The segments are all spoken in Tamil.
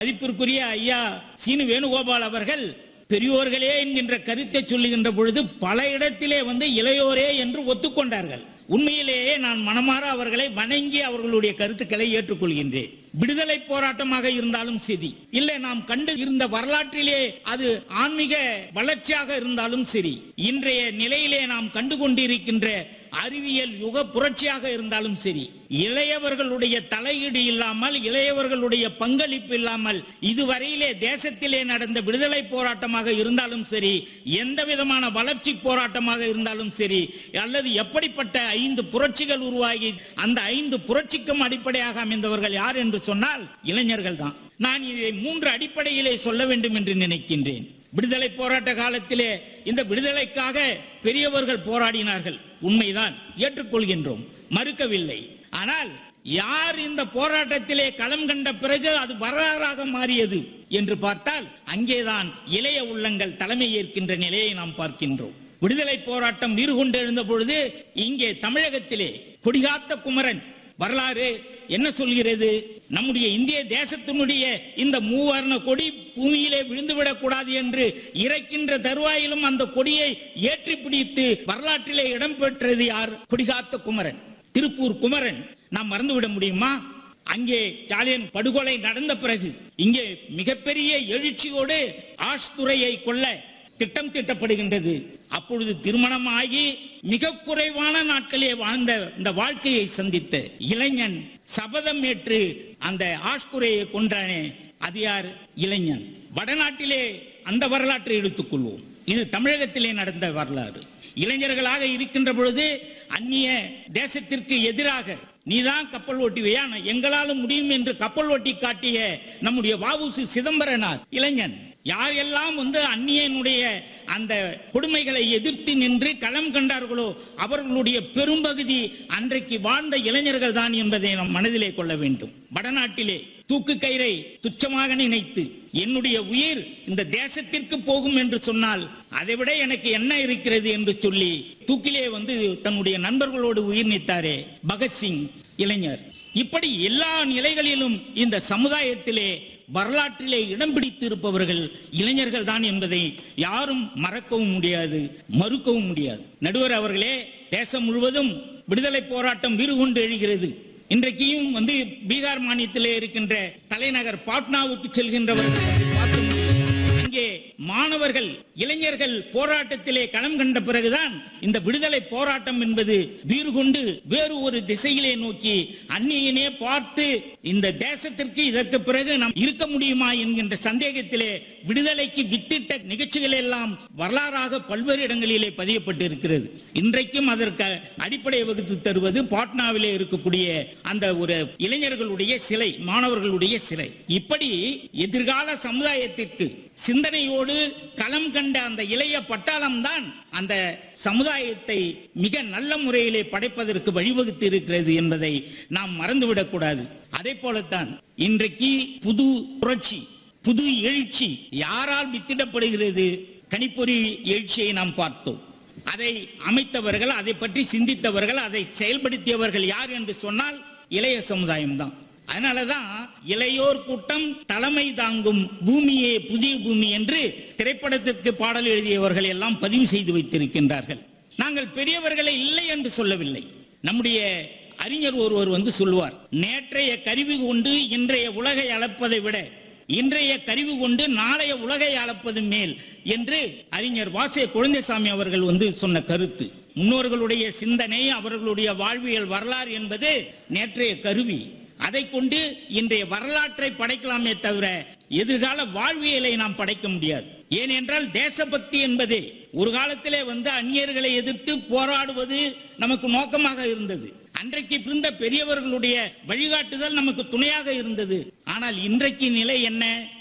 மதிப்பிற்குரிய ஐயா சீனு வேணுகோபால் அவர்கள் பெரியோர்களே என்கின்ற கருத்தை சொல்லுகின்ற பொழுது பல இடத்திலே வந்து இளையோரே என்று ஒத்துக்கொண்டார்கள் உண்மையிலேயே நான் மனமாற அவர்களை வணங்கி அவர்களுடைய கருத்துக்களை ஏற்றுக்கொள்கின்றேன் விடுதலை போராட்டமாக இருந்தாலும் சரி இல்லை நாம் கண்டு இருந்த வரலாற்றிலே அது ஆன்மீக வளர்ச்சியாக இருந்தாலும் சரி இன்றைய நிலையிலே நாம் கண்டு கொண்டிருக்கின்ற அறிவியல் யுக புரட்சியாக இருந்தாலும் சரி இளையவர்களுடைய தலையீடு இல்லாமல் இளையவர்களுடைய பங்களிப்பு இல்லாமல் இதுவரையிலே தேசத்திலே நடந்த விடுதலை போராட்டமாக இருந்தாலும் சரி எந்த விதமான வளர்ச்சி போராட்டமாக இருந்தாலும் சரி அல்லது எப்படிப்பட்ட ஐந்து புரட்சிகள் உருவாகி அந்த ஐந்து புரட்சிக்கும் அடிப்படையாக அமைந்தவர்கள் யார் என்று சொன்னால் இளைஞர்கள் தான் நான் இதை மூன்று அடிப்படையிலே சொல்ல வேண்டும் என்று நினைக்கின்றேன் விடுதலை போராட்ட காலத்திலே இந்த விடுதலைக்காக பெரியவர்கள் போராடினார்கள் உண்மைதான் ஏற்றுக்கொள்கின்றோம் மறுக்கவில்லை ஆனால் யார் இந்த போராட்டத்திலே களம் கண்ட பிறகு அது வரலாறாக மாறியது என்று பார்த்தால் அங்கேதான் இளைய உள்ளங்கள் தலைமை ஏற்கின்ற நிலையை நாம் பார்க்கின்றோம் விடுதலை போராட்டம் வீறு கொண்டு எழுந்த பொழுது இங்கே தமிழகத்திலே கொடிகாத்த குமரன் வரலாறு என்ன சொல்கிறது நம்முடைய இந்திய தேசத்தினுடைய இந்த மூவர்ண கொடி பூமியிலே விழுந்துவிடக் கூடாது என்று இறைக்கின்ற தருவாயிலும் அந்த கொடியை ஏற்றி பிடித்து வரலாற்றிலே இடம்பெற்றது யார் கொடிகாத்த குமரன் திருப்பூர் குமரன் நாம் மறந்துவிட முடியுமா அங்கே ஸ்டாலின் படுகொலை நடந்த பிறகு இங்கே மிகப்பெரிய எழுச்சியோடு ஆஷ்துறையை கொல்ல திட்டம் தீட்டப்படுகின்றது அப்பொழுது திருமணம் ஆகி மிக குறைவான நாட்களே வாழ்ந்த இந்த வாழ்க்கையை சந்தித்த இளைஞன் சபதம் ஏற்று அந்த ஆஷ்குரையை கொன்றானே அது யார் இளைஞன் வடநாட்டிலே அந்த வரலாற்றை எடுத்துக்கொள்வோம் இது தமிழகத்திலே நடந்த வரலாறு இளைஞர்களாக இருக்கின்ற பொழுது அந்நிய தேசத்திற்கு எதிராக நீதான் கப்பல் ஓட்டுவியா நான் எங்களாலும் முடியும் என்று கப்பல் ஓட்டி காட்டிய நம்முடைய வாவுசி சிதம்பரனார் இளைஞன் யாரெல்லாம் வந்து அந்நியனுடைய அந்த கொடுமைகளை எதிர்த்து நின்று களம் கண்டார்களோ அவர்களுடைய பெரும்பகுதி அன்றைக்கு வாழ்ந்த இளைஞர்கள் தான் என்பதை நாம் மனதிலே கொள்ள வேண்டும் வடநாட்டிலே தூக்கு கயிறை துச்சமாக நினைத்து என்னுடைய உயிர் இந்த தேசத்திற்கு போகும் என்று சொன்னால் அதைவிட எனக்கு என்ன இருக்கிறது என்று சொல்லி தூக்கிலே வந்து தன்னுடைய நண்பர்களோடு உயிர் நீத்தாரே பகத்சிங் இளைஞர் இப்படி எல்லா நிலைகளிலும் இந்த சமுதாயத்திலே வரலாற்றிலே இடம் பிடித்து இருப்பவர்கள் இளைஞர்கள் தான் என்பதை யாரும் மறக்கவும் முடியாது மறுக்கவும் முடியாது நடுவர் அவர்களே தேசம் முழுவதும் விடுதலை போராட்டம் வீறுகொண்டு எழுகிறது இன்றைக்கும் வந்து பீகார் மாநிலத்திலே இருக்கின்ற தலைநகர் பாட்னாவுக்கு செல்கின்றவர்கள் பார்க்க முடியும். அங்கே மாணவர்கள் இளைஞர்கள் போராட்டத்திலே களம் கண்ட பிறகுதான் இந்த விடுதலை போராட்டம் என்பது வீறு கொண்டு வேறு ஒரு திசையிலே நோக்கி அந்நியனே பார்த்து இந்த தேசத்திற்கு இதற்கு பிறகு நாம் இருக்க முடியுமா என்கின்ற சந்தேகத்திலே விடுதலைக்கு வித்திட்ட நிகழ்ச்சிகள் எல்லாம் வரலாறாக பல்வேறு இடங்களிலே பதியப்பட்டு இருக்கிறது இன்றைக்கும் அதற்கு அடிப்படை வகுத்து தருவது பாட்னாவிலே இருக்கக்கூடிய அந்த ஒரு இளைஞர்களுடைய சிலை மாணவர்களுடைய சிலை இப்படி எதிர்கால சமுதாயத்திற்கு சிந்தனையோடு களம் கண்ட அந்த இளைய பட்டாளம் தான் அந்த சமுதாயத்தை மிக நல்ல முறையிலே படைப்பதற்கு வழிவகுத்து இருக்கிறது என்பதை நாம் மறந்துவிடக் கூடாது அதே போலத்தான் இன்றைக்கு புது புரட்சி புது எழுச்சி யாரால் வித்திடப்படுகிறது கணிப்பொறி எழுச்சியை நாம் பார்த்தோம் அதை அமைத்தவர்கள் அதை பற்றி சிந்தித்தவர்கள் அதை செயல்படுத்தியவர்கள் யார் என்று சொன்னால் இளைய சமுதாயம்தான் அதனாலதான் இளையோர் கூட்டம் தலைமை தாங்கும் பூமியே புதிய பூமி என்று திரைப்படத்திற்கு பாடல் எழுதியவர்கள் எல்லாம் பதிவு செய்து வைத்திருக்கின்றார்கள் நாங்கள் பெரியவர்களை இல்லை என்று சொல்லவில்லை நம்முடைய அறிஞர் ஒருவர் வந்து சொல்வார் நேற்றைய கருவி கொண்டு இன்றைய உலகை அளப்பதை விட இன்றைய கருவி கொண்டு நாளைய உலகை அளப்பது மேல் என்று அறிஞர் வாசே குழந்தைசாமி அவர்கள் வந்து சொன்ன கருத்து முன்னோர்களுடைய சிந்தனை அவர்களுடைய வாழ்வியல் வரலாறு என்பது நேற்றைய கருவி அதை கொண்டு இன்றைய வரலாற்றை படைக்கலாமே தவிர எதிர்கால வாழ்வியலை நாம் படைக்க முடியாது ஏனென்றால் தேசபக்தி என்பது ஒரு காலத்திலே வந்து அந்நியர்களை எதிர்த்து போராடுவது நமக்கு நோக்கமாக இருந்தது அன்றைக்கு இருந்த பெரியவர்களுடைய வழிகாட்டுதல் நமக்கு துணையாக இருந்தது ஆனால் இன்றைக்கு நிலை என்ன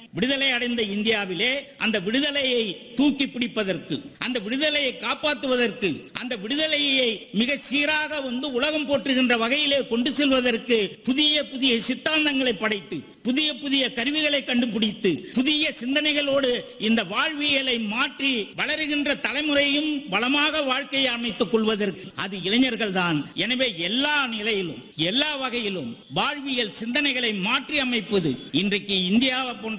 விடுதலை அடைந்த இந்தியாவிலே அந்த விடுதலையை தூக்கி பிடிப்பதற்கு அந்த விடுதலையை காப்பாற்றுவதற்கு அந்த விடுதலையை மிக சீராக வந்து உலகம் போற்றுகின்ற வகையிலே கொண்டு செல்வதற்கு புதிய புதிய சித்தாந்தங்களை படைத்து புதிய புதிய கருவிகளை கண்டுபிடித்து புதிய சிந்தனைகளோடு இந்த வாழ்வியலை மாற்றி வளருகின்ற தலைமுறையும் வளமாக வாழ்க்கையை அமைத்துக் கொள்வதற்கு அது இளைஞர்கள் தான் எனவே எல்லா நிலையிலும் எல்லா வகையிலும் வாழ்வியல் சிந்தனைகளை மாற்றி அமைப்பது இன்றைக்கு இந்தியாவை போன்ற